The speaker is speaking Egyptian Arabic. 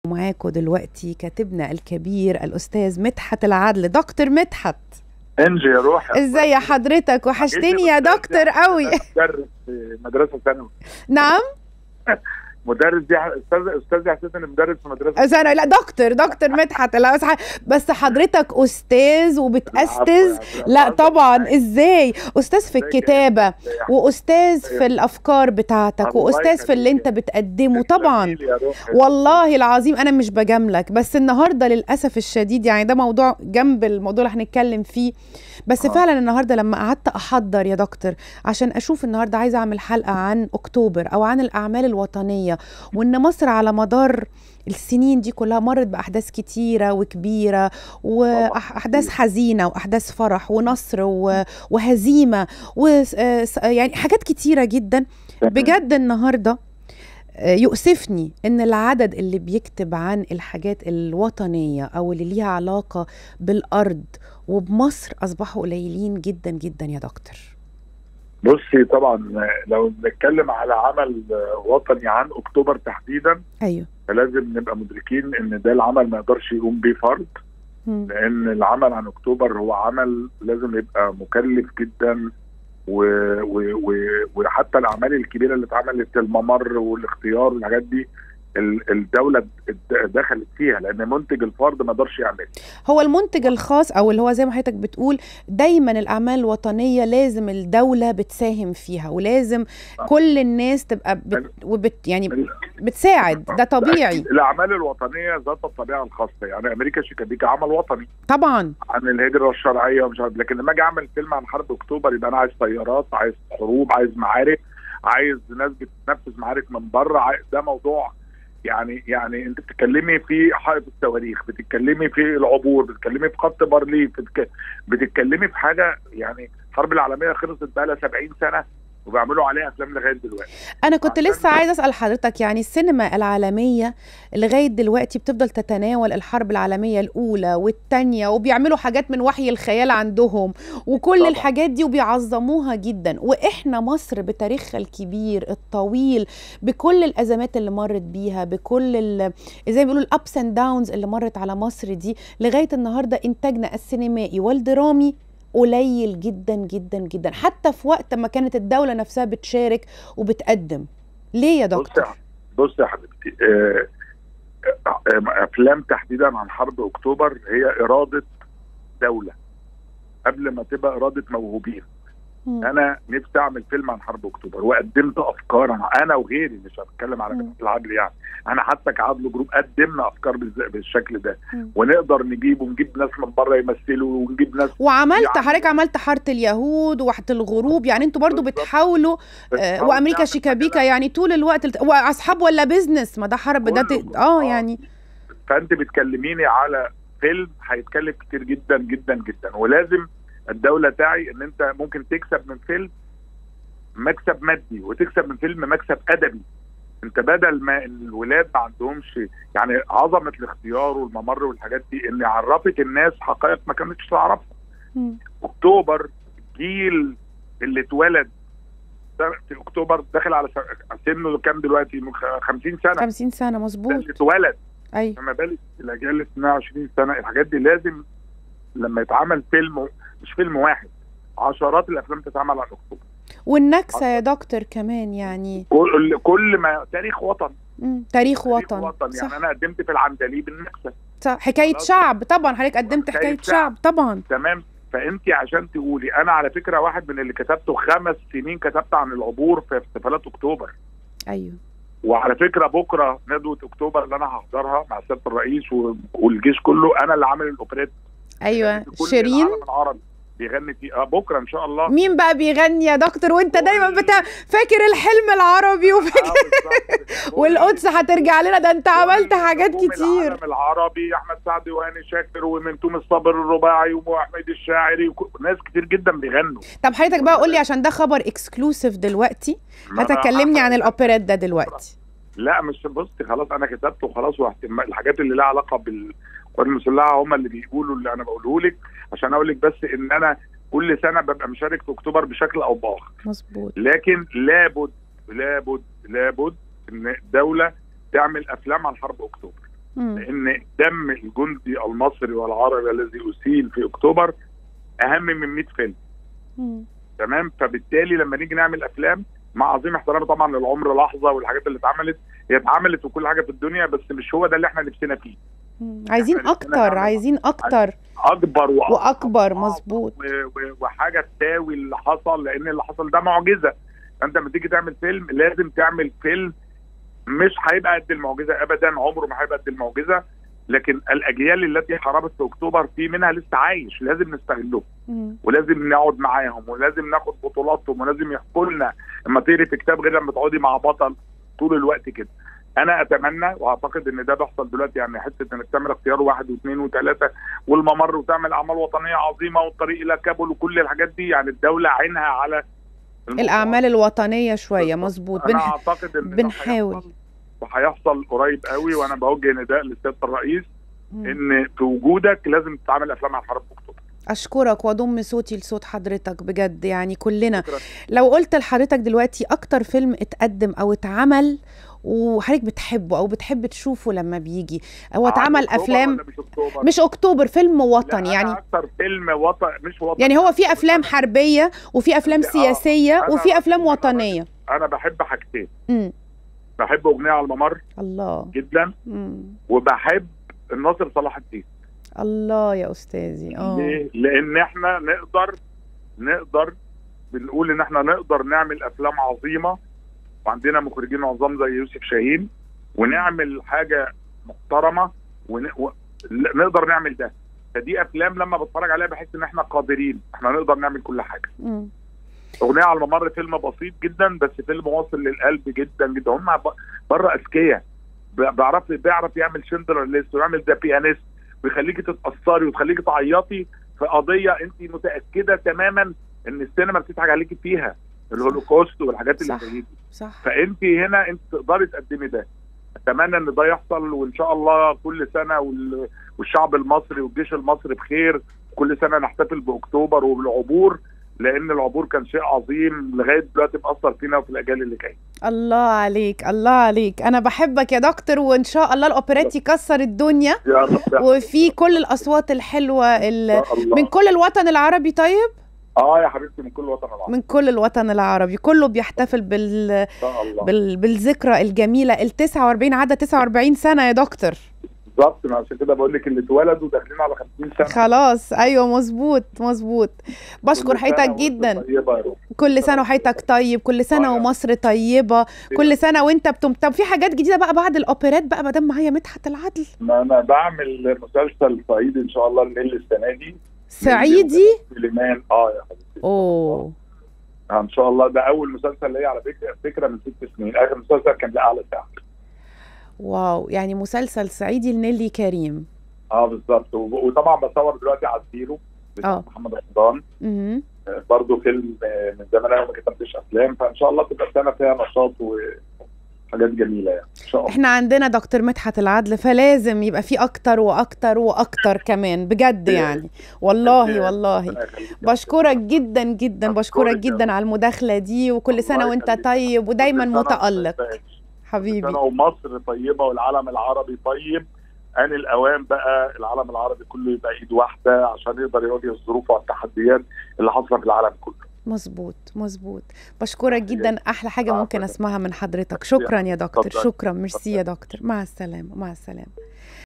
معاكم دلوقتي كاتبنا الكبير الاستاذ مدحت العدل دكتور مدحت انجي يا روحي ازاي حضرتك وحشتني يا دكتور قوي مدرس في مدرسه ثانوي نعم مدرس دي استاذ استاذ حسيت اني مدرس في مدرسه ثانوي لا دكتور دكتور مدحت لا بس ح- بس حضرتك استاذ وبتأستذ لا طبعا ازاي استاذ في الكتابه واستاذ في الافكار بتاعتك الله واستاذ في اللي انت يخليك. بتقدمه طبعا يا روحي. والله العظيم انا مش بجاملك بس النهارده للاسف الشديد يعني ده موضوع جنب الموضوع اللي هنتكلم فيه بس آه. فعلا النهارده لما قعدت احضر يا دكتور عشان اشوف النهارده عايزه اعمل حلقه عن اكتوبر او عن الاعمال الوطنيه وان مصر على مدار السنين دي كلها مرت باحداث كتيره وكبيره واحداث حزينه واحداث فرح ونصر و- وهزيمه و يعني حاجات كتيره جدا بجد النهارده آه، يؤسفني ان العدد اللي بيكتب عن الحاجات الوطنيه او اللي ليها علاقه بالارض وبمصر اصبحوا قليلين جدا جدا يا دكتور بصي طبعا لو بنتكلم على عمل وطني عن اكتوبر تحديدا ايوه فلازم نبقى مدركين ان ده العمل ما يقدرش يقوم بيه فرد مم. لان العمل عن اكتوبر هو عمل لازم يبقى مكلف جدا و... و... و... وحتى الاعمال الكبيره اللي اتعملت الممر والاختيار والحاجات دي ال- الدوله اد- دخلت فيها لان منتج الفرد ما يقدرش يعمل هو المنتج الخاص او اللي هو زي ما حضرتك بتقول دايما الاعمال الوطنيه لازم الدوله بتساهم فيها ولازم آه. كل الناس تبقى بت وبت يعني بتساعد ده طبيعي الاعمال الوطنيه ذات الطبيعه الخاصه يعني امريكا شيكابيكا عمل وطني طبعا عن الهجره الشرعيه ومش عارف لكن لما اجي اعمل فيلم عن حرب اكتوبر يبقى انا عايز طيارات عايز حروب عايز معارك عايز ناس بتنفذ معارك من بره عايز ده موضوع يعني يعني انت بتتكلمي في حائط الصواريخ بتتكلمي في العبور بتتكلمي في خط بارليف بتتك... بتتكلمي في حاجه يعني الحرب العالميه خلصت بقى لها 70 سنه وبيعملوا عليها افلام لغايه دلوقتي انا كنت عشان- لسه عايزه اسال حضرتك يعني السينما العالميه لغايه دلوقتي بتفضل تتناول الحرب العالميه الاولى والثانيه وبيعملوا حاجات من وحي الخيال عندهم وكل طبعا. الحاجات دي وبيعظموها جدا واحنا مصر بتاريخها الكبير الطويل بكل الازمات اللي مرت بيها بكل ال- زي ما بيقولوا الابس اند داونز اللي مرت على مصر دي لغايه النهارده انتاجنا السينمائي والدرامي قليل جدا جدا جدا حتى في وقت ما كانت الدولة نفسها بتشارك وبتقدم ليه يا بص دكتور؟ يا بص يا حبيبتي آه، آه، افلام تحديدا عن حرب اكتوبر هي اراده دوله قبل ما تبقى اراده موهوبين مم. انا نفسي اعمل فيلم عن حرب اكتوبر وقدمت افكار انا, أنا وغيري مش هتكلم على مم. فتح العدل يعني انا حتى كعدل جروب قدمنا افكار بالز- بالشكل ده مم. ونقدر نجيب ونجيب ناس من بره يمثلوا ونجيب ناس وعملت يعني- حضرتك عملت حارة اليهود وحارة الغروب يعني انتوا برضو بالظبط. بتحاولوا آه بنحاول وامريكا نعمل شيكابيكا حاجة. يعني طول الوقت الت- واصحاب ولا بيزنس ما ده حرب ده ت- كله. اه آه. يعني فانت بتكلميني على فيلم هيتكلف كتير جدا جدا جدا ولازم الدوله تعي ان انت ممكن تكسب من فيلم مكسب مادي وتكسب من فيلم مكسب ادبي انت بدل ما الولاد ما عندهمش يعني عظمه الاختيار والممر والحاجات دي ان عرفت الناس حقائق ما كانتش تعرفها مم. اكتوبر جيل اللي اتولد ده في اكتوبر داخل على س- سنه كام دلوقتي من خ- 50 سنه 50 سنة ده مظبوط اللي اتولد ايوه فما بالك الاجيال اللي سنها 20 سنه الحاجات دي لازم لما يتعمل فيلم مش فيلم واحد عشرات الافلام تتعمل عن اكتوبر والنكسة يا دكتور كمان يعني كل كل ما تاريخ وطن مم. تاريخ تاريخ وطن وطن صح يعني انا قدمت في العندليب النكسه صح حكاية خلاص. شعب طبعا حضرتك قدمت حكاية حكاية شعب. شعب طبعا تمام فانت عشان تقولي انا على فكره واحد من اللي كتبته خمس سنين كتبت عن العبور في احتفالات اكتوبر ايوه وعلى فكره بكره ندوه اكتوبر اللي انا هحضرها مع سياده الرئيس و- والجيش كله انا اللي عامل الاوبريت ايوه في كل شيرين العالم العربي بيغني فيه آه بكره ان شاء الله مين بقى بيغني يا دكتور وانت كل- دايما بتا... فاكر الحلم العربي وفاكر آه بالظبط. كل- والقدس هترجع لنا ده انت عملت كل حاجات نجوم كتير العالم العربي احمد سعد وهاني شاكر ومنتوم الصبر الرباعي واحمد الشاعري وك- ناس كتير جدا بيغنوا طب حضرتك بقى قول لي عشان ده خبر اكسكلوسيف دلوقتي ما أنا هتكلمني عن هحضر- الاوبريت ده دلوقتي لا مش بصي خلاص انا كتبت وخلاص واحتم- الحاجات اللي لها علاقه بالقوات المسلحه هم اللي بيقولوا اللي انا بقوله لك عشان اقول لك بس ان انا كل سنه ببقى مشارك في اكتوبر بشكل او باخر مظبوط لكن لابد لابد لابد ان الدوله تعمل افلام عن حرب اكتوبر مم. لان دم الجندي المصري والعربي الذي اسيل في اكتوبر اهم من 100 فيلم مم. تمام فبالتالي لما نيجي نعمل افلام مع عظيم احترامي طبعا للعمر لحظه والحاجات اللي اتعملت هي اتعملت وكل حاجه في الدنيا بس مش هو ده اللي احنا نفسنا فيه مم. عايزين إحنا نفسنا اكتر نعمل- عايزين اكتر اكبر وأعظم واكبر مظبوط و- و- وحاجه تساوي اللي حصل لان اللي حصل ده معجزه انت لما تيجي تعمل فيلم لازم تعمل فيلم مش هيبقى قد المعجزه ابدا عمره ما هيبقى قد المعجزه لكن الاجيال التي حاربت في اكتوبر في منها لسه عايش لازم نستغلهم مم. ولازم نقعد معاهم ولازم ناخد بطولاتهم ولازم يحكوا لنا لما تقري في كتاب غير لما تقعدي مع بطل طول الوقت كده انا اتمنى واعتقد ان ده بيحصل دلوقتي يعني حته انك تعمل اختيار واحد واثنين وثلاثه والممر وتعمل اعمال وطنيه عظيمه والطريق الى كابول وكل الحاجات دي يعني الدوله عينها على الموضوع. الاعمال الوطنيه شويه مظبوط انا بنح... اعتقد ان ده بنحاول. هيحصل وهيحصل قريب قوي وانا بوجه نداء لسياده الرئيس مم. ان في وجودك لازم تتعمل افلام عن حرب اكتوبر اشكرك واضم صوتي لصوت حضرتك بجد يعني كلنا شكرا لو قلت لحضرتك دلوقتي اكتر فيلم اتقدم او اتعمل وحضرتك بتحبه او بتحب تشوفه لما بيجي هو اتعمل أكتوبر افلام ولا مش اكتوبر مش اكتوبر فيلم لا، وطني أنا يعني اكتر فيلم وطن مش وطني يعني هو في افلام حربيه وفي افلام آه، سياسيه أنا- وفي افلام أنا وطنيه انا بحب حاجتين امم بحب اغنيه على الممر الله جدا مم. وبحب الناصر صلاح الدين الله يا استاذي اه ليه؟ لان احنا نقدر نقدر بنقول ان احنا نقدر نعمل افلام عظيمه وعندنا مخرجين عظام زي يوسف شاهين ونعمل حاجه محترمه ون... و... ل- نقدر نعمل ده فدي افلام لما بتفرج عليها بحس ان احنا قادرين احنا نقدر نعمل كل حاجه مم. اغنيه على الممر فيلم بسيط جدا بس فيلم واصل للقلب جدا جدا هم ب- بره اذكياء ب- بيعرف بيعرف يعمل شندلر ليست ويعمل ذا بيانيست ويخليكي تتاثري وتخليكي تعيطي في قضيه انت متاكده تماما ان السينما بتضحك عليكي فيها الهولوكوست والحاجات اللي صح. زي دي صح فانت هنا انت تقدري تقدمي ده اتمنى ان ده يحصل وان شاء الله كل سنه وال- والشعب المصري والجيش المصري بخير كل سنه نحتفل باكتوبر وبالعبور لان العبور كان شيء عظيم لغايه دلوقتي مأثر فينا وفي الاجيال اللي جايه الله عليك الله عليك انا بحبك يا دكتور وان شاء الله الاوبريت يكسر الدنيا يا رب وفي كل الاصوات الحلوه ال... إن شاء الله. من كل الوطن العربي طيب اه يا حبيبتي من كل وطن العربي من كل الوطن العربي كله بيحتفل بال... ان شاء الله بال... بالذكرى الجميله ال 49 عدى 49 سنه يا دكتور بالظبط ما عشان كده بقول لك اللي اتولدوا داخلين على 50 سنه خلاص ايوه مظبوط مظبوط بشكر كل سنة حضرتك وأنت جدا طيبة يا روح. كل سنه وحضرتك طيب كل سنه آه. ومصر طيبه كل سنه وانت بتم طب في حاجات جديده بقى بعد الاوبريت بقى ما دام معايا مدحت العدل ما انا بعمل مسلسل صعيدي ان شاء الله النيل السنه دي صعيدي سليمان اه يا حبيبتي اوه ان شاء الله ده اول مسلسل ليا على فكره فكره من ست سنين اخر مسلسل كان لاعلى ساعه واو يعني مسلسل صعيدي لنيلي كريم اه بالظبط وب- وطبعا بصور دلوقتي على الزيرو بتاع آه. محمد رمضان امم آه، برضه فيلم آه، من زمان قوي ما كتبتش افلام فان شاء الله تبقى سنه فيها نشاط وحاجات جميله يعني ان شاء الله احنا عندنا دكتور مدحت العدل فلازم يبقى في اكتر واكتر واكتر كمان بجد يعني والله والله ربنا يخليك. بشكرك جدا جدا بشكرك أشكرك يا جدا على المداخله دي وكل الله سنه وانت يخليك. طيب ودايما كل سنة وأنت متالق طيب. حبيبي سنه ومصر طيبه والعالم العربي طيب ان الاوان بقى العالم العربي كله يبقى ايد واحده عشان يقدر يواجه الظروف والتحديات اللي حاصله في العالم كله مظبوط مظبوط بشكرك جدا احلى حاجه عفواً. ممكن اسمعها من حضرتك شكرا يا دكتور اتفضل. شكرا ميرسي يا دكتور مع السلامه مع السلامه